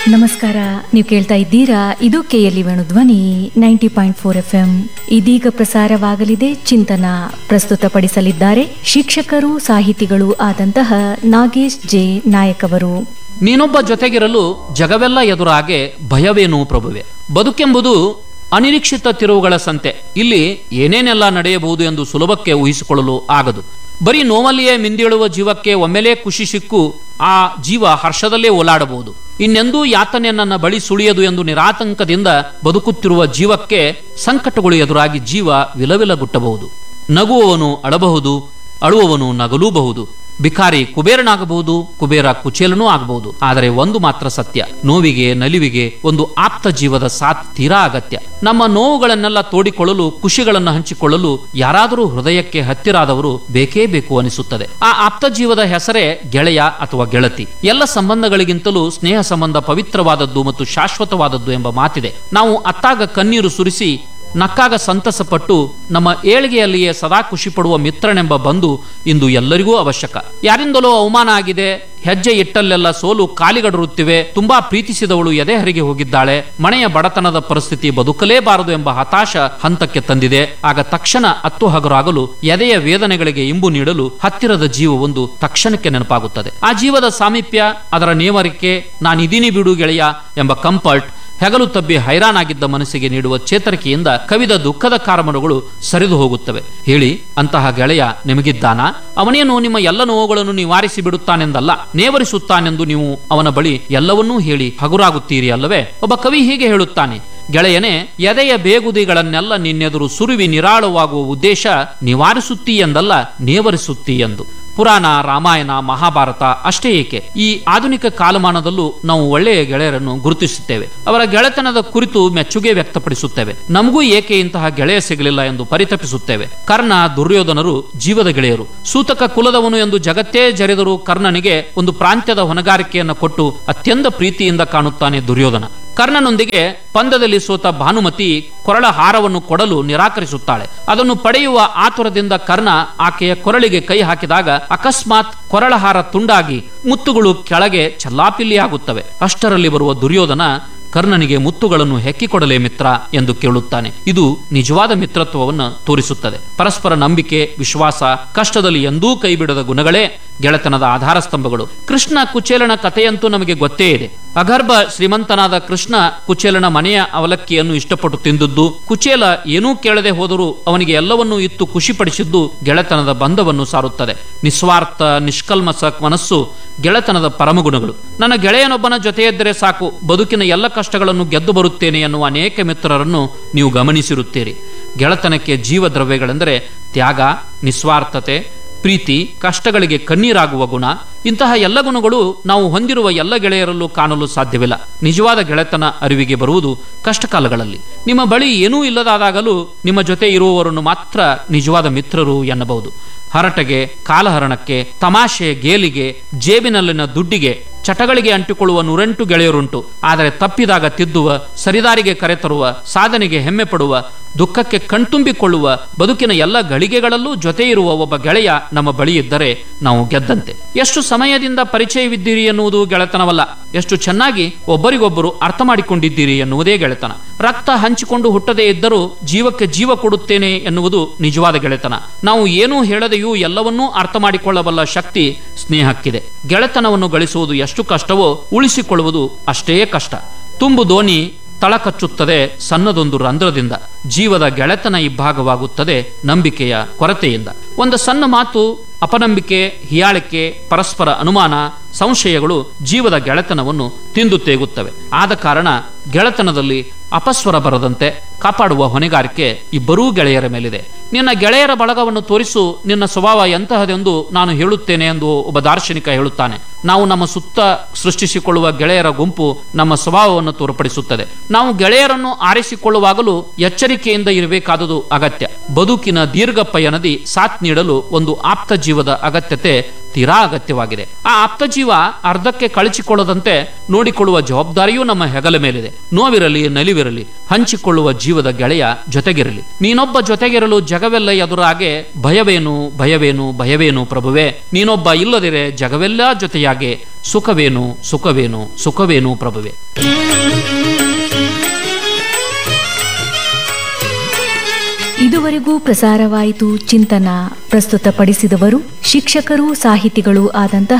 ನಮಸ್ಕಾರ ನೀವು ಕೇಳ್ತಾ ಇದ್ದೀರಾ ಇದು KLE Venu Dhwani ninety point four F M ಇದೀಗ ಪ್ರಸಾರವಾಗಲಿದೆ ಚಿಂತನ ಪ್ರಸ್ತುತಪಡಿಸಲಿದ್ದಾರೆ ಶಿಕ್ಷಕರು ಸಾಹಿತಿಗಳು ಆದಂತಹ ನಾಗೇಶ್ ಜೆ ನಾಯಕ್ ಅವರು ನೀನೊಬ್ಬ ಜೊತೆಗಿರಲು ಜಗವೆಲ್ಲ ಎದುರಾಗೆ ಭಯವೇನು ಪ್ರಭುವೆ ಬದುಕೆಂಬುದು ಅನಿರೀಕ್ಷಿತ ತಿರುವುಗಳ ಸಂತೆ ಇಲ್ಲಿ ಏನೇನೆಲ್ಲ ನಡೆಯಬಹುದು ಎಂದು ಸುಲಭಕ್ಕೆ ಊಹಿಸಿಕೊಳ್ಳಲು ಆಗದು ಬರೀ ನೋವಲ್ಲಿಯೇ ಮಿಂದೇಳುವ ಜೀವಕ್ಕೆ ಒಮ್ಮೆಲೇ ಖುಷಿ ಸಿಕ್ಕು ಆ ಜೀವ ಹರ್ಷದಲ್ಲೇ ಓಲಾಡಬಹುದು ಇನ್ನೆಂದೂ ಯಾತನೆ ನನ್ನ ಬಳಿ ಸುಳಿಯದು ಎಂದು ನಿರಾತಂಕದಿಂದ ಬದುಕುತ್ತಿರುವ ಜೀವಕ್ಕೆ ಸಂಕಟಗಳು ಎದುರಾಗಿ ಜೀವ ವಿಲವಿಲಗುಟ್ಟಬಹುದು ನಗುವವನು ಅಳಬಹುದು ಅಳುವವನು ನಗಲೂಬಹುದು ಬಿಕಾರಿ ಕುಬೇರನಾಗಬಹುದು ಕುಬೇರ ಕುಚೇಲನೂ ಆಗಬಹುದು ಆದರೆ ಒಂದು ಮಾತ್ರ ಸತ್ಯ ನೋವಿಗೆ ನಲಿವಿಗೆ ಒಂದು ಆಪ್ತ ಜೀವದ ಸಾಥ್ ತೀರಾ ಅಗತ್ಯ ನಮ್ಮ ನೋವುಗಳನ್ನೆಲ್ಲ ತೋಡಿಕೊಳ್ಳಲು ಖುಷಿಗಳನ್ನು ಹಂಚಿಕೊಳ್ಳಲು ಯಾರಾದರೂ ಹೃದಯಕ್ಕೆ ಹತ್ತಿರಾದವರು ಬೇಕೇ ಬೇಕು ಅನಿಸುತ್ತದೆ ಆ ಆಪ್ತ ಜೀವದ ಹೆಸರೇ ಗೆಳೆಯ ಅಥವಾ ಗೆಳತಿ ಎಲ್ಲ ಸಂಬಂಧಗಳಿಗಿಂತಲೂ ಸ್ನೇಹ ಸಂಬಂಧ ಪವಿತ್ರವಾದದ್ದು ಮತ್ತು ಶಾಶ್ವತವಾದದ್ದು ಎಂಬ ಮಾತಿದೆ ನಾವು ಅತ್ತಾಗ ಕಣ್ಣೀರು ಸುರಿಸಿ ನಕ್ಕಾಗ ಸಂತಸಪಟ್ಟು ನಮ್ಮ ಏಳಿಗೆಯಲ್ಲಿಯೇ ಸದಾ ಖುಷಿ ಪಡುವ ಮಿತ್ರನೆಂಬ ಬಂಧು ಇಂದು ಎಲ್ಲರಿಗೂ ಅವಶ್ಯಕ ಯಾರಿಂದಲೋ ಅವಮಾನ ಆಗಿದೆ ಹೆಜ್ಜೆ ಇಟ್ಟಲ್ಲೆಲ್ಲ ಸೋಲು ಕಾಲಿಗಡರುತ್ತಿವೆ ತುಂಬಾ ಪ್ರೀತಿಸಿದವಳು ಎದೆಹರಿಗೆ ಹೋಗಿದ್ದಾಳೆ ಮನೆಯ ಬಡತನದ ಪರಿಸ್ಥಿತಿ ಬದುಕಲೇಬಾರದು ಎಂಬ ಹತಾಶ ಹಂತಕ್ಕೆ ತಂದಿದೆ ಆಗ ತಕ್ಷಣ ಅತ್ತು ಹಗರಾಗಲು ಎದೆಯ ವೇದನೆಗಳಿಗೆ ಇಂಬು ನೀಡಲು ಹತ್ತಿರದ ಜೀವವೊಂದು ತಕ್ಷಣಕ್ಕೆ ನೆನಪಾಗುತ್ತದೆ ಆ ಜೀವದ ಸಾಮೀಪ್ಯ ಅದರ ನೇವರಿಕೆ ನಾನಿದೀನಿ ಬಿಡು ಗೆಳೆಯ ಎಂಬ ಕಂಫರ್ಟ್ ಹೆಗಲು ತಬ್ಬಿ ಹೈರಾಣಾಗಿದ್ದ ಮನಸ್ಸಿಗೆ ನೀಡುವ ಚೇತರಿಕೆಯಿಂದ ಕವಿದ ದುಃಖದ ಕಾರಮರುಗಳು ಸರಿದು ಹೋಗುತ್ತವೆ ಹೇಳಿ ಅಂತಹ ಗೆಳೆಯ ನಿಮಗಿದ್ದಾನಾ ಅವನೇನು ನಿಮ್ಮ ಎಲ್ಲ ನೋವುಗಳನ್ನು ನಿವಾರಿಸಿ ಬಿಡುತ್ತಾನೆಂದಲ್ಲ ನೇವರಿಸುತ್ತಾನೆಂದು ನೀವು ಅವನ ಬಳಿ ಎಲ್ಲವನ್ನೂ ಹೇಳಿ ಹಗುರಾಗುತ್ತೀರಿ ಅಲ್ಲವೇ ಒಬ್ಬ ಕವಿ ಹೀಗೆ ಹೇಳುತ್ತಾನೆ ಗೆಳೆಯನೇ ಎದೆಯ ಬೇಗುದಿಗಳನ್ನೆಲ್ಲ ನಿನ್ನೆದುರು ಸುರುವಿ ನಿರಾಳವಾಗುವ ಉದ್ದೇಶ ನಿವಾರಿಸುತ್ತೀ ಎಂದಲ್ಲ ನೇವರಿಸುತ್ತೀ ಎಂದು ಪುರಾಣ ರಾಮಾಯಣ ಮಹಾಭಾರತ ಅಷ್ಟೇ ಏಕೆ ಈ ಆಧುನಿಕ ಕಾಲಮಾನದಲ್ಲೂ ನಾವು ಒಳ್ಳೆಯ ಗೆಳೆಯರನ್ನು ಗುರುತಿಸುತ್ತೇವೆ ಅವರ ಗೆಳೆತನದ ಕುರಿತು ಮೆಚ್ಚುಗೆ ವ್ಯಕ್ತಪಡಿಸುತ್ತೇವೆ ನಮಗೂ ಏಕೆ ಇಂತಹ ಗೆಳೆಯ ಸಿಗಲಿಲ್ಲ ಎಂದು ಪರಿತಪಿಸುತ್ತೇವೆ ಕರ್ಣ ದುರ್ಯೋಧನರು ಜೀವದ ಗೆಳೆಯರು ಸೂತಕ ಕುಲದವನು ಎಂದು ಜಗತ್ತೇ ಜರೆದರೂ ಕರ್ಣನಿಗೆ ಒಂದು ಪ್ರಾಂತ್ಯದ ಹೊಣೆಗಾರಿಕೆಯನ್ನು ಕೊಟ್ಟು ಅತ್ಯಂತ ಪ್ರೀತಿಯಿಂದ ಕಾಣುತ್ತಾನೆ ದುರ್ಯೋಧನ ಕರ್ಣನೊಂದಿಗೆ ಪಂದ್ಯದಲ್ಲಿ ಸೋತ ಭಾನುಮತಿ ಕೊರಳ ಹಾರವನ್ನು ಕೊಡಲು ನಿರಾಕರಿಸುತ್ತಾಳೆ ಅದನ್ನು ಪಡೆಯುವ ಆತುರದಿಂದ ಕರ್ಣ ಆಕೆಯ ಕೊರಳಿಗೆ ಕೈ ಹಾಕಿದಾಗ ಅಕಸ್ಮಾತ್ ಕೊರಳ ಹಾರ ತುಂಡಾಗಿ ಮುತ್ತುಗಳು ಕೆಳಗೆ ಚಲ್ಲಾಪಿಲ್ಲಿಯಾಗುತ್ತವೆ ಅಷ್ಟರಲ್ಲಿ ಬರುವ ದುರ್ಯೋಧನ ಕರ್ಣನಿಗೆ ಮುತ್ತುಗಳನ್ನು ಹೆಕ್ಕಿಕೊಡಲೇ ಮಿತ್ರ ಎಂದು ಕೇಳುತ್ತಾನೆ ಇದು ನಿಜವಾದ ಮಿತ್ರತ್ವವನ್ನು ತೋರಿಸುತ್ತದೆ ಪರಸ್ಪರ ನಂಬಿಕೆ ವಿಶ್ವಾಸ ಕಷ್ಟದಲ್ಲಿ ಎಂದೂ ಕೈಬಿಡದ ಗುಣಗಳೇ ಗೆಳೆತನದ ಆಧಾರ ಸ್ತಂಭಗಳು ಕೃಷ್ಣ ಕುಚೇಲನ ಕಥೆಯಂತೂ ನಮಗೆ ಗೊತ್ತೇ ಇದೆ ಅಗರ್ಭ ಶ್ರೀಮಂತನಾದ ಕೃಷ್ಣ ಕುಚೇಲನ ಮನೆಯ ಅವಲಕ್ಕಿಯನ್ನು ಇಷ್ಟಪಟ್ಟು ತಿಂದದ್ದು ಕುಚೇಲ ಏನೂ ಕೇಳದೆ ಹೋದರೂ ಅವನಿಗೆ ಎಲ್ಲವನ್ನೂ ಇತ್ತು ಖುಷಿಪಡಿಸಿದ್ದು ಗೆಳೆತನದ ಬಂಧವನ್ನು ಸಾರುತ್ತದೆ ನಿಸ್ವಾರ್ಥ ನಿಷ್ಕಲ್ಮಸ ಮನಸ್ಸು ಗೆಳೆತನದ ಪರಮಗುಣಗಳು ನನ್ನ ಗೆಳೆಯನೊಬ್ಬನ ಜೊತೆಯಿದ್ದರೆ ಸಾಕು ಬದುಕಿನ ಎಲ್ಲ ಕಷ್ಟಗಳನ್ನು ಗೆದ್ದು ಬರುತ್ತೇನೆ ಎನ್ನುವ ಅನೇಕ ಮಿತ್ರರನ್ನು ನೀವು ಗಮನಿಸಿರುತ್ತೀರಿ ಗೆಳೆತನಕ್ಕೆ ಜೀವ ದ್ರವ್ಯಗಳೆಂದರೆ ತ್ಯಾಗ ನಿಸ್ವಾರ್ಥತೆ ಪ್ರೀತಿ ಕಷ್ಟಗಳಿಗೆ ಕಣ್ಣೀರಾಗುವ ಗುಣ ಇಂತಹ ಎಲ್ಲ ಗುಣಗಳು ನಾವು ಹೊಂದಿರುವ ಎಲ್ಲ ಗೆಳೆಯರಲ್ಲೂ ಕಾಣಲು ಸಾಧ್ಯವಿಲ್ಲ ನಿಜವಾದ ಗೆಳೆತನ ಅರಿವಿಗೆ ಬರುವುದು ಕಷ್ಟಕಾಲಗಳಲ್ಲಿ ನಿಮ್ಮ ಬಳಿ ಏನೂ ಇಲ್ಲದಾದಾಗಲೂ ನಿಮ್ಮ ಜೊತೆ ಇರುವವರನ್ನು ಮಾತ್ರ ನಿಜವಾದ ಮಿತ್ರರು ಎನ್ನಬಹುದು ಹರಟೆಗೆ ಕಾಲಹರಣಕ್ಕೆ ತಮಾಷೆ ಗೇಲಿಗೆ ಜೇಬಿನಲ್ಲಿನ ದುಡ್ಡಿಗೆ ಚಟಗಳಿಗೆ ಅಂಟಿಕೊಳ್ಳುವ ನೂರೆಂಟು ಗೆಳೆಯರುಂಟು ಆದರೆ ತಪ್ಪಿದಾಗ ತಿದ್ದುವ ಸರಿದಾರಿಗೆ ಕರೆತರುವ ಸಾಧನೆಗೆ ಹೆಮ್ಮೆ ಪಡುವ ದುಃಖಕ್ಕೆ ಕಣ್ತುಂಬಿಕೊಳ್ಳುವ ಬದುಕಿನ ಎಲ್ಲ ಗಳಿಗೆಗಳಲ್ಲೂ ಜೊತೆ ಇರುವ ಒಬ್ಬ ಗೆಳೆಯ ನಮ್ಮ ಬಳಿ ಇದ್ದರೆ ನಾವು ಗೆದ್ದಂತೆ ಎಷ್ಟು ಸಮಯದಿಂದ ಪರಿಚಯವಿದ್ದೀರಿ ಎನ್ನುವುದು ಗೆಳೆತನವಲ್ಲ ಎಷ್ಟು ಚೆನ್ನಾಗಿ ಒಬ್ಬರಿಗೊಬ್ಬರು ಅರ್ಥ ಮಾಡಿಕೊಂಡಿದ್ದೀರಿ ಎನ್ನುವುದೇ ಗೆಳೆತನ ರಕ್ತ ಹಂಚಿಕೊಂಡು ಹುಟ್ಟದೇ ಇದ್ದರೂ ಜೀವಕ್ಕೆ ಜೀವ ಕೊಡುತ್ತೇನೆ ಎನ್ನುವುದು ನಿಜವಾದ ಗೆಳೆತನ ನಾವು ಏನೂ ಹೇಳದೆಯೂ ಎಲ್ಲವನ್ನೂ ಅರ್ಥ ಮಾಡಿಕೊಳ್ಳಬಲ್ಲ ಶಕ್ತಿ ಸ್ನೇಹಕ್ಕಿದೆ ಗೆಳೆತನವನ್ನು ಗಳಿಸುವುದು ಎಷ್ಟು ಕಷ್ಟವೋ ಉಳಿಸಿಕೊಳ್ಳುವುದು ಅಷ್ಟೇ ಕಷ್ಟ ತುಂಬು ದೋಣಿ ತಳ ಕಚ್ಚುತ್ತದೆ ಸಣ್ಣದೊಂದು ರಂಧ್ರದಿಂದ ಜೀವದ ಗೆಳೆತನ ಇಬ್ಬಾಗವಾಗುತ್ತದೆ ನಂಬಿಕೆಯ ಕೊರತೆಯಿಂದ ಒಂದು ಸಣ್ಣ ಮಾತು ಅಪನಂಬಿಕೆ ಹಿಯಾಳಿಕೆ ಪರಸ್ಪರ ಅನುಮಾನ ಸಂಶಯಗಳು ಜೀವದ ಗೆಳೆತನವನ್ನು ತಿಂದು ತೇಗುತ್ತವೆ ಆದ ಕಾರಣ ಗೆಳೆತನದಲ್ಲಿ ಅಪಸ್ವರ ಬರದಂತೆ ಕಾಪಾಡುವ ಹೊಣೆಗಾರಿಕೆ ಇಬ್ಬರೂ ಗೆಳೆಯರ ಮೇಲಿದೆ ನಿನ್ನ ಗೆಳೆಯರ ಬಳಗವನ್ನು ತೋರಿಸು ನಿನ್ನ ಸ್ವಭಾವ ಎಂತಹದೆಂದು ನಾನು ಹೇಳುತ್ತೇನೆ ಎಂದು ಒಬ್ಬ ದಾರ್ಶನಿಕ ಹೇಳುತ್ತಾನೆ ನಾವು ನಮ್ಮ ಸುತ್ತ ಸೃಷ್ಟಿಸಿಕೊಳ್ಳುವ ಗೆಳೆಯರ ಗುಂಪು ನಮ್ಮ ಸ್ವಭಾವವನ್ನು ತೋರ್ಪಡಿಸುತ್ತದೆ ನಾವು ಗೆಳೆಯರನ್ನು ಆರಿಸಿಕೊಳ್ಳುವಾಗಲೂ ಎಚ್ಚರಿಕೆಯಿಂದ ಇರಬೇಕಾದುದು ಅಗತ್ಯ ಬದುಕಿನ ದೀರ್ಘ ಪಯಣದಿ ಸಾಥ್ ನೀಡಲು ಒಂದು ಆಪ್ತ ಜೀವದ ಅಗತ್ಯತೆ ತೀರಾ ಅಗತ್ಯವಾಗಿದೆ ಆ ಆಪ್ತ ಜೀವ ಅರ್ಧಕ್ಕೆ ಕಳಚಿಕೊಳ್ಳದಂತೆ ನೋಡಿಕೊಳ್ಳುವ ಜವಾಬ್ದಾರಿಯೂ ನಮ್ಮ ಹೆಗಲ ಮೇಲಿದೆ ನೋವಿರಲಿ ನಲಿವಿರಲಿ ಹಂಚಿಕೊಳ್ಳುವ ಜೀವದ ಗೆಳೆಯ ಜೊತೆಗಿರಲಿ ನೀನೊಬ್ಬ ಜೊತೆಗಿರಲು ಜಗವೆಲ್ಲ ಎದುರಾಗೆ ಭಯವೇನು ಭಯವೇನು ಭಯವೇನು ಪ್ರಭುವೆ ನೀನೊಬ್ಬ ಇಲ್ಲದಿರೆ ಜಗವೆಲ್ಲ ಜೊತೆಯಾಗೆ ಸುಖವೇನು ಸುಖವೇನು ಸುಖವೇನು ಪ್ರಭುವೆ ಇದುವರೆಗೂ ಪ್ರಸಾರವಾಯಿತು ಚಿಂತನ ಪ್ರಸ್ತುತಪಡಿಸಿದವರು ಶಿಕ್ಷಕರು ಸಾಹಿತಿಗಳು ಆದಂತಹ